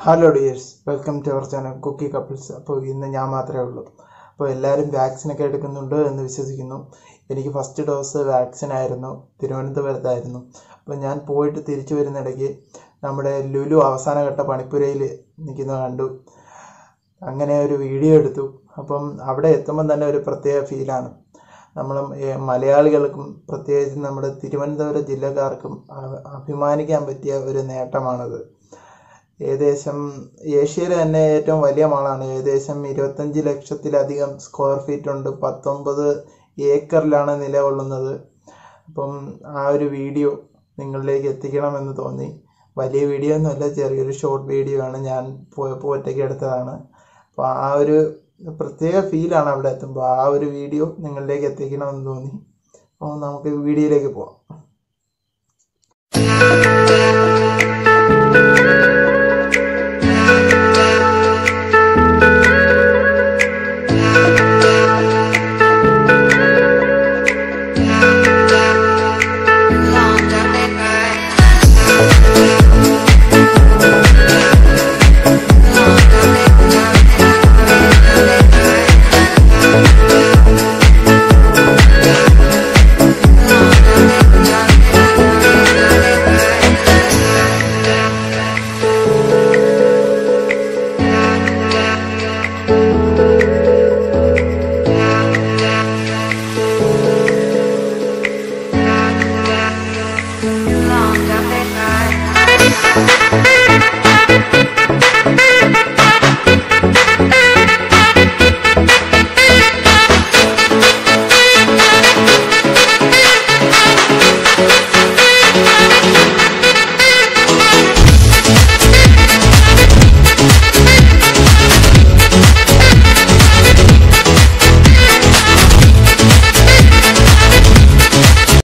hello dears welcome to our channel cookie couples അപ്പോൾ ഇന്ന് ഞാൻ മാത്രമേ ഉള്ളൂ അപ്പോൾ എല്ലാവരും വാക്സിനൊക്കെ എടുക്കുന്നുണ്ട് എന്ന് വിശ്വസിക്കുന്നു എനിക്ക് ഫസ്റ്റ് ഡോസ് വാക്സിൻ ആയിരുന്നു തിരുവനന്തപുരത്തായിരുന്നു അപ്പോൾ ഞാൻ പോയിട്ട് തിരിച്ചു വരുന്നിടയ്ക്ക് നമ്മുടെ ലുലു അവസാനഘട്ട പണിപ്പുരയിൽ നിൽക്കുന്നത് കണ്ടു അങ്ങനെ ഒരു വീഡിയോ എടുത്തു അപ്പം അവിടെ എത്തുമ്പം തന്നെ ഒരു പ്രത്യേക ഫീലാണ് നമ്മൾ മലയാളികൾക്കും പ്രത്യേകിച്ച് നമ്മുടെ തിരുവനന്തപുരം ജില്ലക്കാർക്കും അ- അഭിമാനിക്കാൻ പറ്റിയ ഒരു നേട്ടമാണത് ഏകദേശം ഏഷ്യയിലെ തന്നെ ഏറ്റവും വലിയ മാളാണ് ഏകദേശം ഇരുപത്തഞ്ച് ലക്ഷത്തിലധികം സ്ക്വയർ ഫീറ്റ് ഉണ്ട് പത്തൊമ്പത് ഏക്കറിലാണ് നിലകൊള്ളുന്നത് അപ്പം ആ ഒരു വീഡിയോ നിങ്ങളിലേക്ക് എത്തിക്കണമെന്ന് തോന്നി വലിയ വീഡിയോ ഒന്നുമല്ല ചെറിയൊരു ഷോർട്ട് വീഡിയോ ആണ് ഞാൻ പോയപ്പോൾ ഒറ്റയ്ക്ക് എടുത്തതാണ് അപ്പോൾ ആ ഒരു പ്രത്യേക ഫീലാണ് അവിടെ എത്തുമ്പോൾ ആ ഒരു വീഡിയോ നിങ്ങളിലേക്ക് എത്തിക്കണമെന്ന് തോന്നി അപ്പോൾ നമുക്ക് വീഡിയോയിലേക്ക് പോവാം